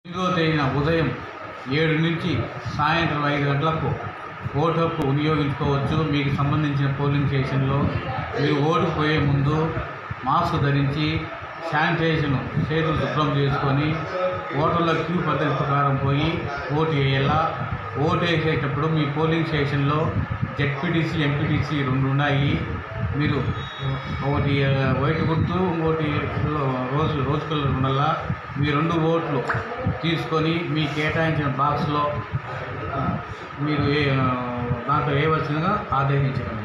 ఎనిమిదవ తేదీన ఉదయం ఏడు నుంచి సాయంత్రం ఐదు గంటలకు ఓటు హక్కు వినియోగించుకోవచ్చు మీకు సంబంధించిన పోలింగ్ స్టేషన్లో మీరు ఓటు పోయే ముందు మాస్క్ ధరించి శానిటైజేషన్ చేతులు శుభ్రం చేసుకొని ఓటర్ల క్యూ పద్ధతి ప్రకారం పోయి ఓటు వేయాలా ఓటు వేసేటప్పుడు మీ పోలింగ్ స్టేషన్లో జెడ్పీటీసీ ఎంపీటీసీ రెండు ఉన్నాయి మీరు ఒకటి ఆ, వైట్ గుర్తు ఇంకోటి రోజు రోజు కలర్ ఉండాలా మీ రెండు ఓట్లు తీసుకొని మీ కేటాయించిన బాక్స్లో మీరు ఏ దాంట్లో వేయవలసిందిగా ఆదేశించగలరు